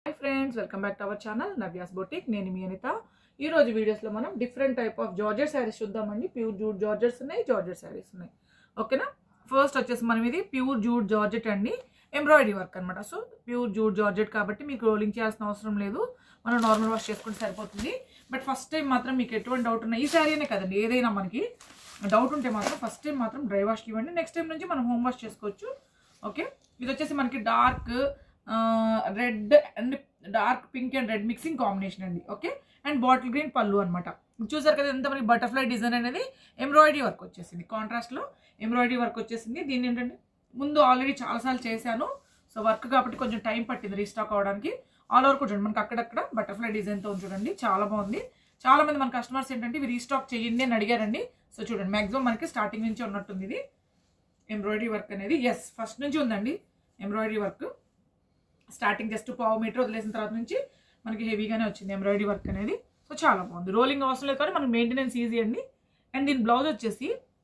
friends welcome back to our channel Navya's boutique నేను మీ అనిత ఈ రోజు వీడియోస్లో మనం different type of georgette saris చూద్దామండి ప్యూర్ జూట్ జార్జెట్స్ ఉన్నాయి జార్జెట్ శారీస్ ఉన్నాయి ఓకేనా ఫస్ట్ వచ్చేసి మనం ఇది ప్యూర్ జూట్ జార్జెట్ అండి ఎంబ్రాయిడరీ వర్క్ అనమాట సో ప్యూర్ జూట్ జార్జెట్ కాబట్టి మీకు రోలింగ్ చేయాల్సిన అవసరం లేదు మనం నార్మల్ వాష్ చేసుకుంటే సరిపోతుంది బట్ ఫస్ట్ టైం మాత్రం మీకు ఎటువంటి డౌట్ ఉన్నా ఈ శారీ అనే కదండి ఏదైనా మనకి డౌట్ ఉంటే మాత్రం ఫస్ట్ టైం మాత్రం డ్రై వాష్కి ఇవ్వండి నెక్స్ట్ టైం నుంచి మనం హోమ్ వాష్ చేసుకోవచ్చు ఓకే ఇది వచ్చేసి మనకి dark red and dark pink and red mixing combination అండి ఓకే అండ్ బాటిల్ గ్రీన్ పళ్ళు అనమాట చూసారు కదా ఎంత మనకి బటర్ఫ్లై డిజైన్ అనేది ఎంబ్రాయిడరీ వర్క్ వచ్చేసింది కాంట్రాస్ట్లో ఎంబ్రాయిడరీ వర్క్ వచ్చేసింది దీన్ని ఏంటంటే ముందు ఆల్రెడీ చాలాసార్లు చేశాను సో వర్క్ కాబట్టి కొంచెం టైం పట్టింది రీస్టాక్ అవడానికి ఆల్ ఓవర్ కూడా చూడండి మనకి అక్కడక్కడ బటర్ఫ్లై డిజైన్తో ఉంది చూడండి చాలా బాగుంది చాలా మంది మన కస్టమర్స్ ఏంటంటే ఇవి రీస్టాక్ చేయండి అని అడిగారండి సో చూడండి మాక్సిమం మనకి స్టార్టింగ్ నుంచి ఉన్నట్టుంది ఇది ఎంబ్రాయిడరీ వర్క్ అనేది ఎస్ ఫస్ట్ నుంచి ఉందండి ఎంబ్రాయిడరీ వర్క్ స్టార్టింగ్ జస్ట్ పావు మీటర్ వదిలేసిన తర్వాత నుంచి మనకి హెవీగానే వచ్చింది ఎంబ్రాయిడరీ వర్క్ అనేది సో చాలా బాగుంది రోలింగ్ అవసరం లేదు కానీ మనకి మెయింటెనెన్స్ ఈజీ అండి అండ్ దీని బ్లౌజ్ వచ్చేసి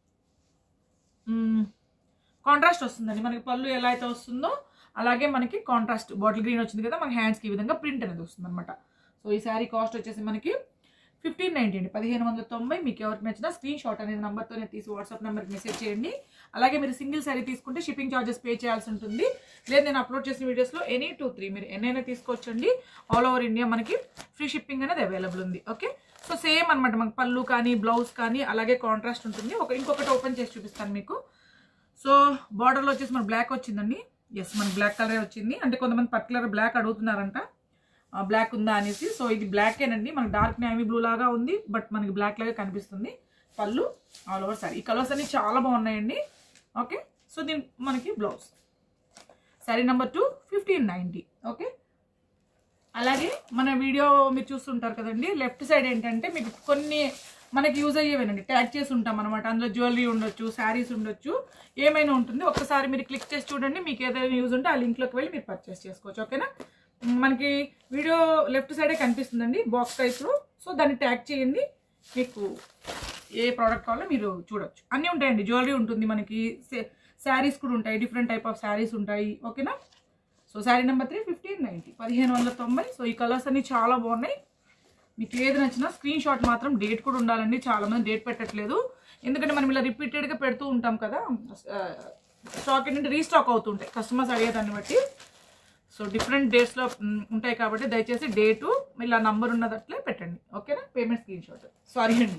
కాంట్రాస్ట్ వస్తుందండి మనకి పళ్ళు ఎలా అయితే వస్తుందో అలాగే మనకి కాంట్రాస్ట్ బాటిల్ గ్రీన్ వచ్చింది కదా మనకి హ్యాండ్స్కి ఈ విధంగా ప్రింట్ అనేది వస్తుంది అనమాట సో ఈ శారీ కాస్ట్ వచ్చేసి మనకి ఫిఫ్టీన్ నైంటీ అండి పదిహేను వందల తొంభై మీకు ఎవరికి నచ్చినా స్క్రీన్ షాట్ అనేది నెంబర్తోనే తీసి వాట్సాప్ నెంబర్కి మెసేజ్ చేయండి అలాగే మీరు సింగిల్ శారీ తీసుకుంటే షిప్పింగ్ ఛార్జెస్ పే చేయాల్సి ఉంటుంది లేదు నేను అప్లోడ్ చేసిన వీడియోస్లో ఎనీ టూ త్రీ మీరు ఎన్నైనా తీసుకోవచ్చండి ఆల్ ఓవర్ ఇండియా మనకి ఫ్రీ షిప్పింగ్ అనేది అవైలబుల్ ఉంది ఓకే సో సేమ్ అనమాట మనకి పళ్ళు కానీ బ్లౌజ్ కానీ అలాగే కాంట్రాస్ట్ ఉంటుంది ఒక ఇంకొకటి ఓపెన్ చేసి చూపిస్తాను మీకు సో బార్డర్లో వచ్చేసి మన బ్లాక్ వచ్చిందండి ఎస్ మన బ్లాక్ కలరే వచ్చింది అంటే కొంతమంది పర్టికులర్ బ్లాక్ అడుగుతున్నారంట బ్లాక్ ఉందా అనేసి సో ఇది బ్లాకేనండి మనకి డార్క్ నేవీ బ్లూ లాగా ఉంది బట్ మనకి బ్లాక్ లాగా కనిపిస్తుంది పళ్ళు ఆల్ ఓవర్ సారీ ఈ కలర్స్ అన్ని చాలా బాగున్నాయండి ఓకే సో దీని మనకి blouse sari number two fifteen ninety okay అలాగే మన వీడియో మీరు చూస్తుంటారు కదండి లెఫ్ట్ సైడ్ ఏంటంటే మీకు కొన్ని మనకి యూజ్ అయ్యేవేనండి ట్యాగ్ చేసి ఉంటాం అనమాట అందులో జ్యువెలరీ ఉండొచ్చు శారీస్ ఉండొచ్చు ఏమైనా ఉంటుంది ఒక్కసారి మీరు క్లిక్ చేసి చూడండి మీకు ఏదైనా యూజ్ ఉంటే ఆ లింక్లోకి వెళ్ళి మీరు పర్చేస్ చేసుకోవచ్చు ఓకేనా మనకి వీడియో లెఫ్ట్ సైడే కనిపిస్తుందండి బాక్స్ టైప్లో సో దాన్ని ట్యాగ్ చేయండి మీకు ఏ ప్రోడక్ట్ కావాలో మీరు చూడొచ్చు అన్నీ ఉంటాయండి జ్యువెలరీ ఉంటుంది మనకి శారీస్ కూడా ఉంటాయి డిఫరెంట్ టైప్ ఆఫ్ శారీస్ ఉంటాయి ఓకేనా so sari number three fifteen ninety పదిహేను వందల తొంభై సో ఈ కలర్స్ అన్ని చాలా బాగున్నాయి మీకు ఏది నచ్చినా స్క్రీన్ షాట్ మాత్రం డేట్ కూడా ఉండాలండి చాలా మంది డేట్ పెట్టట్లేదు ఎందుకంటే మనం ఇలా రిపీటెడ్గా పెడుతూ ఉంటాం కదా స్టాక్ ఏంటంటే రీస్టాక్ అవుతుంటాయి కస్టమర్స్ అడిగేదాన్ని బట్టి సో డిఫరెంట్ డేట్స్లో ఉంటాయి కాబట్టి దయచేసి డేటు ఇలా నంబర్ ఉన్నదట్లే పెట్టండి ఓకేనా పేమెంట్ స్క్రీన్ షాట్ సారీ అండి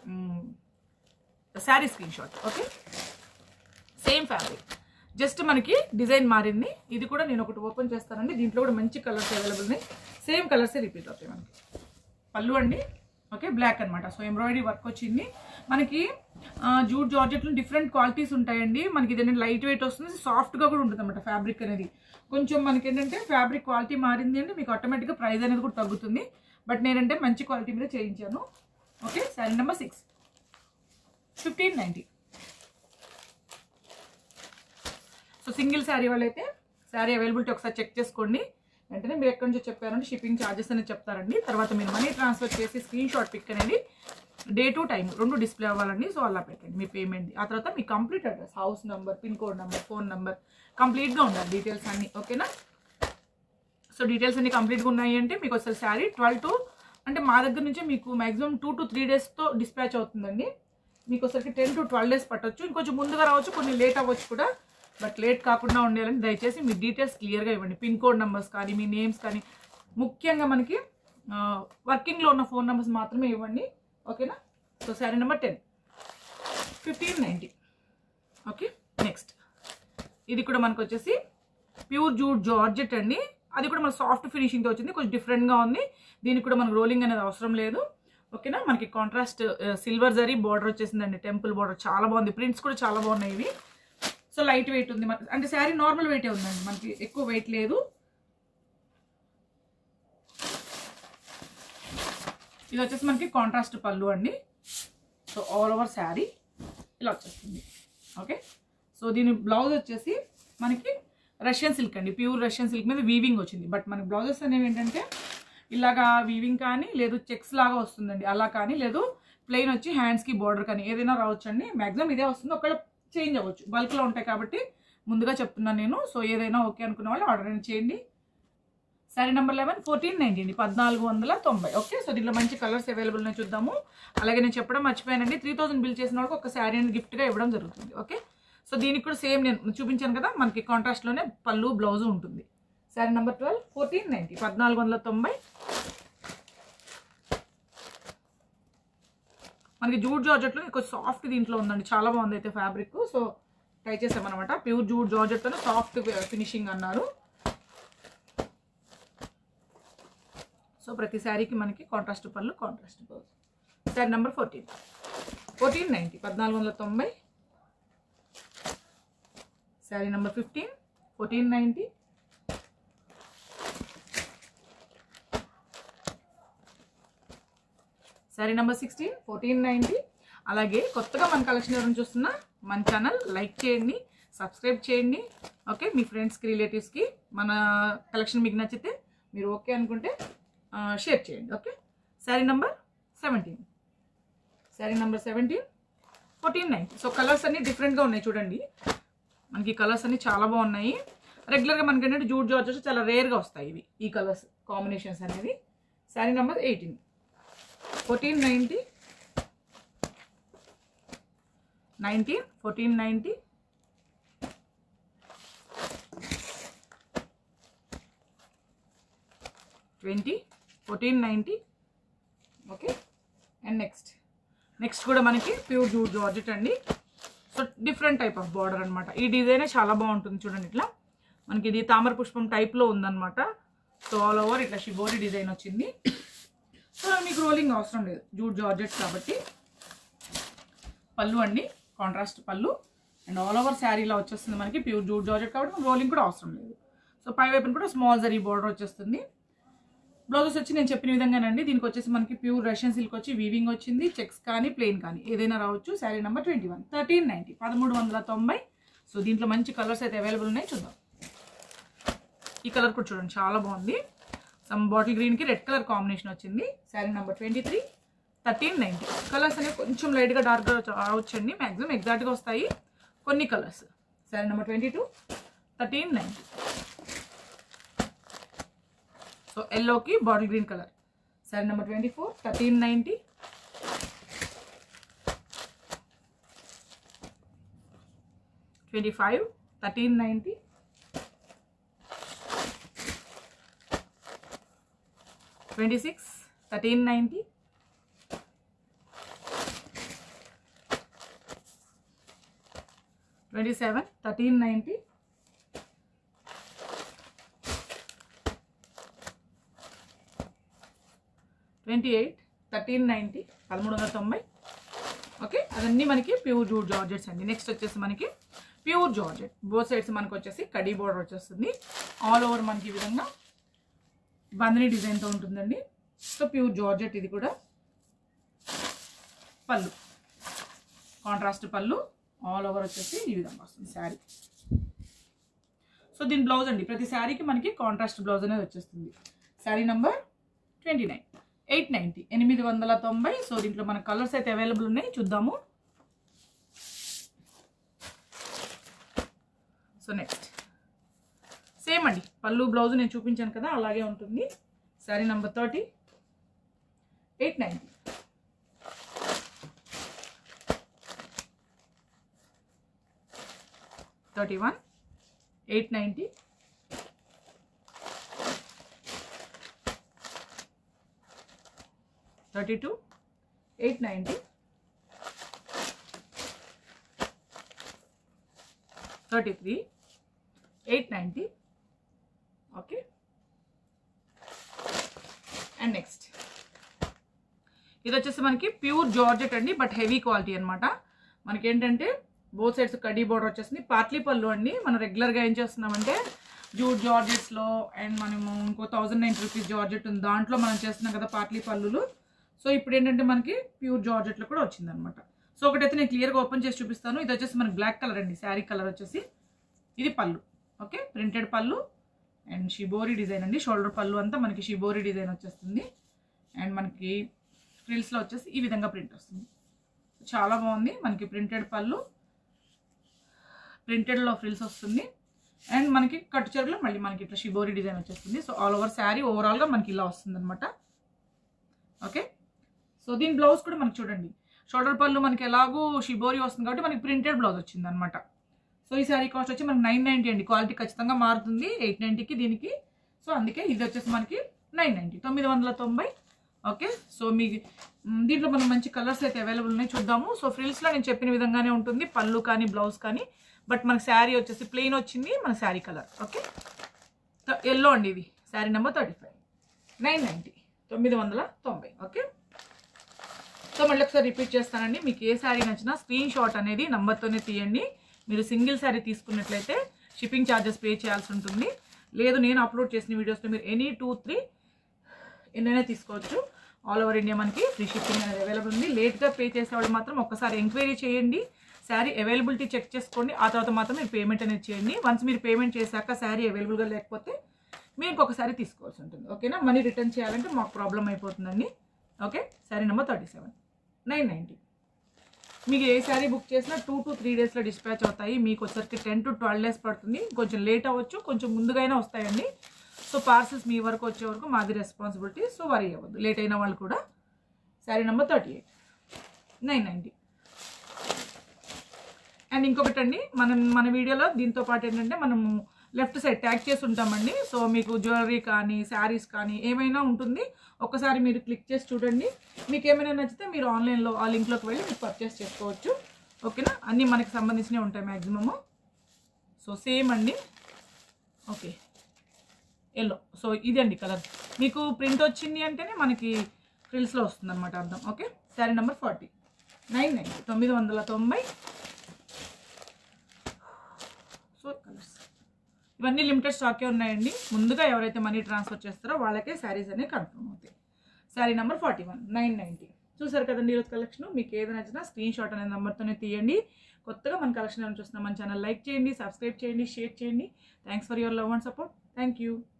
sari screenshot okay same fabric just మనకి డిజైన్ మారింది ఇది కూడా నేను ఒకటి ఓపెన్ చేస్తానండి దీంట్లో కూడా మంచి కలర్స్ అవైలబుల్ ఉన్నాయి సేమ్ కలర్సే రిపీట్ అవుతాయి మనకి పళ్ళు అండి ఓకే బ్లాక్ అనమాట సో ఎంబ్రాయిడరీ వర్క్ వచ్చింది మనకి జూట్ జార్జెట్లో డిఫరెంట్ క్వాలిటీస్ ఉంటాయండి మనకి ఇదేంటంటే లైట్ వెయిట్ వస్తుంది సాఫ్ట్గా కూడా ఉంటుంది అనమాట ఫ్యాబ్రిక్ అనేది కొంచెం మనకి ఏంటంటే ఫ్యాబ్రిక్ క్వాలిటీ మారింది అంటే మీకు ఆటోమేటిక్గా ప్రైస్ అనేది కూడా తగ్గుతుంది బట్ నేనంటే మంచి క్వాలిటీ మీద చేయించాను okay sari number six fifteen ninety so single sari వాళ్ళైతే శారీ అవైలబిలిటీ ఒకసారి చెక్ చేసుకోండి వెంటనే మీరు ఎక్కడి నుంచో చెప్పారంటే షిప్పింగ్ ఛార్జెస్ అనేది చెప్తారండి తర్వాత మీరు మనీ ట్రాన్స్ఫర్ చేసి స్క్రీన్ షాట్ పిక్ అనేది డే టు టైం రెండు డిస్ప్లే అవ్వాలండి సో అలా పెట్టండి మీ పేమెంట్ ఆ తర్వాత మీ complete address house number pin code number phone number కంప్లీట్గా ఉండాలి డీటెయిల్స్ అన్నీ ఓకేనా సో డీటెయిల్స్ అన్ని కంప్లీట్గా ఉన్నాయి అంటే మీకు అసలు శారీ ట్వెల్వ్ టు అంటే మా దగ్గర నుంచి మీకు మాక్సిమం టూ టు త్రీ డేస్తో డిస్పాచ్ అవుతుందండి మీకు ఒకసారికి టెన్ టు ట్వెల్వ్ డేస్ పట్టొచ్చు ఇంకొంచెం ముందుగా రావచ్చు కొన్ని లేట్ అవ్వచ్చు కూడా బట్ లేట్ కాకుండా ఉండాలని దయచేసి మీ డీటెయిల్స్ క్లియర్గా ఇవ్వండి పిన్ కోడ్ నెంబర్స్ కానీ మీ నేమ్స్ కానీ ముఖ్యంగా మనకి వర్కింగ్లో ఉన్న ఫోన్ నెంబర్స్ మాత్రమే ఇవ్వండి ఓకేనా so sari number ten fifteen ninety okay next ఇది కూడా మనకు వచ్చేసి ప్యూర్ జూట్ జార్జెట్ అండి అది కూడా మన సాఫ్ట్ ఫినిషింగ్తో వచ్చింది కొంచెం డిఫరెంట్గా ఉంది దీనికి కూడా మనకు రోలింగ్ అనేది అవసరం లేదు ఓకేనా మనకి కాంట్రాస్ట్ సిల్వర్ జరీ బార్డర్ వచ్చేసిందండి టెంపుల్ బార్డర్ చాలా బాగుంది ప్రింట్స్ కూడా చాలా బాగున్నాయి ఇవి సో లైట్ వెయిట్ ఉంది మన అంటే శారీ నార్మల్ వెయిటే ఉందండి మనకి ఎక్కువ వెయిట్ లేదు ఇది వచ్చేసి మనకి కాంట్రాస్ట్ పళ్ళు అండి సో ఆల్ ఓవర్ శారీ ఇలా వచ్చేస్తుంది ఓకే సో దీని బ్లౌజ్ వచ్చేసి మనకి రష్యన్ సిల్క్ అండి ప్యూర్ రష్యన్ సిల్క్ మీద వీవింగ్ వచ్చింది బట్ మనకి బ్లౌజెస్ అనేవి ఏంటంటే ఇలాగా వీవింగ్ కానీ లేదు చెక్స్ లాగా వస్తుందండి అలా కానీ లేదు ప్లెయిన్ వచ్చి హ్యాండ్స్కి బార్డర్ కానీ ఏదైనా రావచ్చండి మ్యాక్సిమం ఇదే వస్తుంది ఒకవేళ చేంజ్ అవ్వచ్చు బల్క్లో ఉంటాయి కాబట్టి ముందుగా చెప్తున్నాను నేను సో ఏదైనా ఓకే అనుకున్న వాళ్ళు ఆర్డర్ చేయండి sari number eleven fourteen ninety అండి పద్నాలుగు వందల తొంభై ఓకే సో దీంట్లో మంచి కలర్స్ అవైలబుల్ ఉన్నాయి చూద్దాము అలాగే నేను చెప్పడం మర్చిపోయానండి త్రీ థౌసండ్ బిల్ చేసిన వాళ్ళకి ఒక శారీ అని గిఫ్ట్గా ఇవ్వడం జరుగుతుంది ఓకే సో దీనికి కూడా సేమ్ నేను చూపించాను కదా మనకి కాంట్రాస్ట్లోనే పళ్ళు బ్లౌజ్ ఉంటుంది sari number twelve fourteen ninety పద్నాలుగు వందల తొంభై మనకి జూట్ జార్జెట్లో కొంచెం సాఫ్ట్ దీంట్లో ఉందండి చాలా బాగుంది అయితే ఫ్యాబ్రిక్ సో ట్రై చేసామన్నమాట ప్యూర్ జూట్ జార్జెట్తోనే సాఫ్ట్ ఫినిషింగ్ అన్నారు సో ప్రతి శారీకి మనకి కాంట్రాస్ట్ పళ్ళు contrast blouse sari number fourteen fourteen ninety పద్నాలుగు వందల తొంభై sari number fifteen fourteen ninety sari number sixteen fourteen ninety అలాగే కొత్తగా మన కలెక్షన్ ఎవరైనా చూస్తున్నా మన ఛానల్ లైక్ చేయండి సబ్స్క్రైబ్ చేయండి ఓకే మీ ఫ్రెండ్స్కి రిలేటివ్స్కి మన కలెక్షన్ మీకు నచ్చితే మీరు ఓకే అనుకుంటే షేర్ చేయండి okay sari number seventeen sari number seventeen fourteen nine so colours అన్నీ డిఫరెంట్గా ఉన్నాయి చూడండి మనకి కలర్స్ అన్నీ చాలా బాగున్నాయి రెగ్యులర్గా మనకి ఏంటంటే జూట్ జార్జెస్ చాలా రేర్గా వస్తాయి ఇవి ఈ కలర్స్ కాంబినేషన్స్ అనేవి sari number eighteen fourteen ninety nineteen fourteen ninety twenty fourteen ninety okay and next next కూడా మనకి ప్యూర్ జూట్ జార్జెట్ అండి so different type of border అనమాట ఈ డిజైనే చాలా బాగుంటుంది చూడండి ఇట్లా మనకి ఇది తామర పుష్పం టైప్లో ఉందన్నమాట సో ఆల్ ఓవర్ ఇట్లా షిబోరి డిజైన్ వచ్చింది సో మీకు రోలింగ్ అవసరం లేదు జూట్ జార్జెట్ కాబట్టి పళ్ళు అండి కాంట్రాస్ట్ పళ్ళు అండ్ ఆల్ ఓవర్ శారీలో వచ్చేస్తుంది మనకి ప్యూర్ జూట్ జార్జెట్ కాబట్టి రోలింగ్ కూడా అవసరం లేదు సో పై వైపున కూడా స్మాల్ జరీ బార్డర్ వచ్చేస్తుంది బ్లౌజెస్ వచ్చి నేను చెప్పిన విధంగానండి దీనికి వచ్చేసి మనకి ప్యూర్ రష్యన్ సిల్క్ వచ్చి వీవింగ్ వచ్చింది చెక్స్ కానీ ప్లెయిన్ కానీ ఏదైనా రావచ్చు sari number twenty one thirteen ninety పదమూడు వందల తొంభై సో దీంట్లో మంచి కలర్స్ అయితే అవైలబుల్ ఉన్నాయి చూద్దాం ఈ కలర్ కూడా చూడండి చాలా బాగుంది సమ్ బాటిల్ గ్రీన్కి రెడ్ కలర్ కాంబినేషన్ వచ్చింది sari number twenty three thirteen ninety colours అనేవి కొంచెం లైట్గా డార్క్గా రావచ్చండి మ్యాక్సిమం ఎగ్జాక్ట్గా వస్తాయి కొన్ని colours sari number twenty two thirteen ninety so ఎల్లోకి bottle green colour sari number twenty four thirteen ninety twenty five thirteen ninety twenty six thirteen ninety twenty seven thirteen ninety twenty eight thirteen ninety పదమూడు వందల తొంభై okay అదన్నీ మనకి pure jute georgettes అండి next వచ్చేసి మనకి pure georgette both sides మనకి వచ్చేసి కడీ బోర్డర్ వచ్చేస్తుంది ఆల్ ఓవర్ మనకి ఈ విధంగా బందని డిజైన్తో ఉంటుందండి సో ప్యూర్ జార్జెట్ ఇది కూడా పళ్ళు కాంట్రాస్ట్ పళ్ళు ఆల్ ఓవర్ వచ్చేసి ఈ విధంగా వస్తుంది శారీ సో దీని బ్లౌజ్ అండి ప్రతి శారీకి మనకి కాంట్రాస్ట్ బ్లౌజ్ అనేది వచ్చేస్తుంది sari number twenty nine eight ninety ఎనిమిది వందల తొంభై సో దీంట్లో మన కలర్స్ అయితే అవైలబుల్ ఉన్నాయి చూద్దాము సో నెక్స్ట్ సేమ్ అండి పళ్ళు బ్లౌజ్ నేను చూపించాను కదా అలాగే ఉంటుంది sari number thirty eight ninety thirty one eight ninety thirty two eight ninety thirty three eight ninety okay and next ఇది వచ్చేసి మనకి ప్యూర్ జార్జెట్ అండి బట్ హెవీ క్వాలిటీ అనమాట మనకి ఏంటంటే బోత్ సైడ్స్ కడీ బోర్డర్ వచ్చేసింది పాట్లీ పళ్ళు అండి మనం రెగ్యులర్గా ఏం చేస్తున్నామంటే జూట్ జార్జెట్స్లో అండ్ మనము ఇంకో థౌజండ్ నైన్ రూపీస్ జార్జెట్ ఉంది దాంట్లో మనం చేస్తున్నాం కదా పాట్లీ పళ్ళులు సో ఇప్పుడు ఏంటంటే మనకి ప్యూర్ జార్జెట్లో కూడా వచ్చిందనమాట సో ఒకటైతే నేను క్లియర్గా ఓపెన్ చేసి చూపిస్తాను ఇది వచ్చేసి మనకి బ్లాక్ కలర్ అండి శారీ కలర్ వచ్చేసి ఇది pallu okay printed pallu and shibori design అండి షోల్డర్ పళ్ళు అంతా మనకి షిబోరి డిజైన్ వచ్చేస్తుంది అండ్ మనకి ఫ్రిల్స్లో వచ్చేసి ఈ విధంగా ప్రింట్ వస్తుంది చాలా బాగుంది మనకి ప్రింటెడ్ పళ్ళు ప్రింటెడ్లో ఫ్రిల్స్ వస్తుంది అండ్ మనకి కట్టు చీరలో మళ్ళీ మనకి ఇట్లా షిబోరి డిజైన్ వచ్చేస్తుంది సో ఆల్ ఓవర్ శారీ ఓవరాల్గా మనకి ఇలా వస్తుంది అనమాట ఓకే సో దీని బ్లౌజ్ కూడా మనకి చూడండి షోల్డర్ పళ్ళు మనకి ఎలాగో షిబోరి వస్తుంది కాబట్టి మనకి ప్రింటెడ్ బ్లౌజ్ వచ్చింది అనమాట సో ఈ శారీ కాస్ట్ వచ్చి మనకి నైన్ నైంటీ అండి క్వాలిటీ ఖచ్చితంగా మారుతుంది ఎయిట్ నైంటీకి దీనికి సో అందుకే ఇది వచ్చేసి మనకి నైన్ నైంటీ తొమ్మిది వందల తొంభై ఓకే సో మీ మ్, దీంట్లో మనం మంచి కలర్స్ అయితే అవైలబుల్ ఉన్నాయి చూద్దాము సో ఫ్రిల్స్లో నేను చెప్పిన విధంగానే ఉంటుంది పళ్ళు కానీ బ్లౌజ్ కానీ బట్ మనకి శారీ వచ్చేసి ప్లెయిన్ వచ్చింది మన శారీ కలర్ ఓకే ఎల్లో అండి ఇది sari number thirty five nine ninety తొమ్మిది వందల తొంభై ఓకే సో మళ్ళీ ఒకసారి రిపీట్ చేస్తానండి మీకు ఏ శారీ నచ్చినా స్క్రీన్ షాట్ అనేది నంబర్తోనే తీయండి మీరు సింగిల్ శారీ తీసుకున్నట్లయితే షిప్పింగ్ ఛార్జెస్ పే చేయాల్సి ఉంటుంది లేదు నేను అప్లోడ్ చేసిన వీడియోస్లో మీరు ఎనీ టూ త్రీ ఎన్నైనా తీసుకోవచ్చు ఆల్ ఓవర్ ఇండియా మనకి ఫ్రీ షిప్పింగ్ అనేది అవైలబుల్ ఉంది లేట్గా పే చేసేవాళ్ళు మాత్రం ఒక్కసారి ఎంక్వైరీ చేయండి శారీ అవైలబిలిటీ చెక్ చేసుకోండి ఆ తర్వాత మాత్రం మీరు పేమెంట్ అనేది చేయండి వన్స్ మీరు పేమెంట్ చేశాక శారీ అవైలబుల్గా లేకపోతే మీరు ఇంకొకసారి తీసుకోవాల్సి ఉంటుంది ఓకేనా మనీ రిటర్న్ చేయాలంటే మాకు ప్రాబ్లం అయిపోతుందండి okay sari number thirty seven nine ninety మీకు ఏ శారీ బుక్ చేసినా టూ టు త్రీ డేస్లో డిస్పాచ్ అవుతాయి మీకు వచ్చరికి టెన్ టు ట్వెల్వ్ డేస్ పడుతుంది కొంచెం లేట్ అవ్వచ్చు కొంచెం ముందుగానే వస్తాయండి సో పార్సల్స్ మీ వరకు వచ్చే వరకు మాది రెస్పాన్సిబిలిటీ సో వరీ అవ్వద్దు లేట్ అయిన వాళ్ళు కూడా sari number thirty eight nine ninety and ఇంకొకటి అండి మనం మన వీడియోలో దీంతో పాటు ఏంటంటే మనము లెఫ్ట్ సైడ్ ట్యాగ్ చేసి ఉంటామండి సో మీకు జ్యువెలరీ కానీ శారీస్ కానీ ఏమైనా ఉంటుంది ఒకసారి మీరు క్లిక్ చేసి చూడండి మీకు ఏమైనా నచ్చితే మీరు ఆన్లైన్లో ఆ లింక్లోకి వెళ్ళి మీరు పర్చేస్ చేసుకోవచ్చు ఓకేనా అన్నీ మనకి సంబంధించినవి ఉంటాయి మ్యాక్సిమము సో సేమ్ అండి ఓకే ఎల్లో సో ఇది అండి కలర్ మీకు ప్రింట్ వచ్చింది అంటేనే మనకి ఫ్రిల్స్లో వస్తుంది అనమాట అర్థం okay sari number forty nine nine తొమ్మిది వందల తొంభై సో కలర్స్ ఇవన్నీ లిమిటెడ్ స్టాకే ఉన్నాయండి ముందుగా ఎవరైతే మనీ ట్రాన్స్ఫర్ చేస్తారో వాళ్ళకే శారీస్ అనేవి కన్ఫర్మ్ అవుతాయి sari number forty one nine ninety చూసారు కదండి ఈరోజు కలెక్షన్ మీకు ఏది నచ్చినా స్క్రీన్ షాట్ అనే నెంబర్తోనే తీయండి కొత్తగా మన కలెక్షన్ ఏమైనా చూస్తున్నా మన ఛానల్ లైక్ చేయండి సబ్స్క్రైబ్ చేయండి షేర్ చేయండి thanks for your love and support thank you